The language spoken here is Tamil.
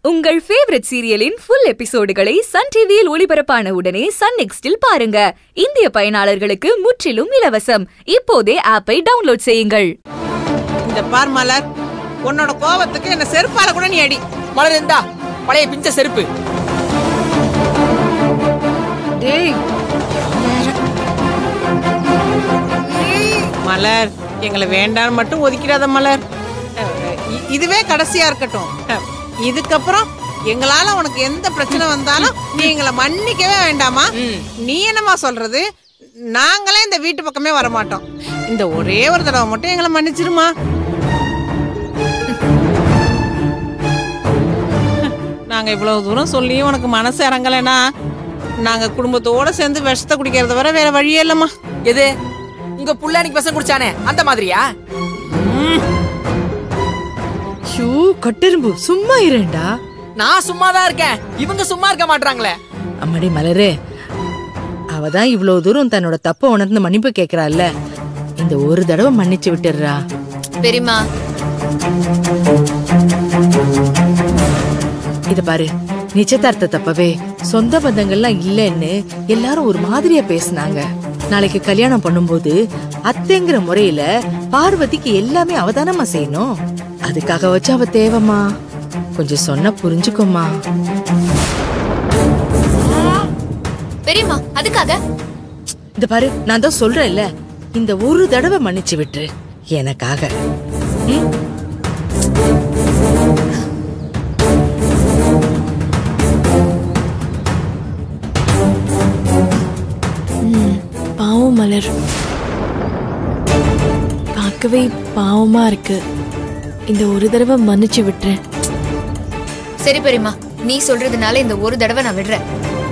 உங்கள் ஃபேவரட் சீரியலின் ஃபுல் எபிசோடுகளை சன் டிவியில் ஒளிபரப்பான உடனே சன் நெக்ஸ்டில் பாருங்க இந்திய பயனாளர்களுக்கு முற்றிலும் இலவசம் இப்போதே ஆப்பை டவுன்லோட் செய்யுங்கள் இந்த பார் மலர் உன்னோட கோவத்துக்கு என்ன செருப்பால கூட நீ அடி மலர் இருந்தா பழைய பிஞ்ச செருப்பு மலர் எங்களை வேண்டாம் மட்டும் ஒதுக்கிடாத மலர் அஹ், இ- இதுவே கடைசியா இருக்கட்டும் அஹ், இதுக்கப்புறம் எங்களால உனக்கு எந்த பிரச்சனை வந்தாலும் நீ எங்களை மன்னிக்கவே வேண்டாமா நீ என்னமா சொல்றது நாங்களே இந்த வீட்டு பக்கமே வரமாட்டோம் இந்த ஒரே ஒரு தடவை மட்டும் எங்களை மன்னிச்சிருமா நாங்க இவ்வளவு தூரம் சொல்லியும் உனக்கு மனசு இறங்கலைன்னா நாங்க குடும்பத்தோட சேர்ந்து விஷத்தை குடிக்கிறத வர வேற வழியே இல்லம்மா எது உங்க புள்ள அன்னைக்கு பசங்க குடிச்சானே அந்த மாதிரியா ஷூ கட்டெரும்பு சும்மா இருண்டா நான் சும்மா தான் இருக்கேன் இவங்க சும்மா இருக்க மாட்டாங்களே அம்மாடி மலரே அவ தான் இவ்வளவு தூரம் தன்னோட தப்ப உணர்ந்து மன்னிப்பு கேக்குறாள்ல இந்த ஒரு தடவை மன்னிச்சு விட்டுடுறா பெரியம்மா இத பாரு நிச்சயதார்த்த தப்பவே சொந்த பந்தங்கள்லாம் இல்லைன்னு எல்லாரும் ஒரு மாதிரியா பேசுனாங்க நாளைக்கு கல்யாணம் பண்ணும்போது அத்தைங்கிற முறையில பார்வதிக்கு எல்லாமே அவதானமா செய்யணும் அதுக்காக வச்சு அவ தேவமா கொஞ்சம் சொன்னா புரிஞ்சுக்கோமா பெரியம்மா அதுக்காக இந்த பாரு நான் தான் சொல்றேன்ல இந்த ஒரு தடவை மன்னிச்சு விட்டுரு எனக்காக ம்? பாவம் மலர் பார்க்கவே பாவமா இருக்கு இந்த ஒரு தடவை மன்னிச்சு விட்டுறேன் சரி பெரியம்மா நீ சொல்றதுனால இந்த ஒரு தடவை நான் விடுறேன்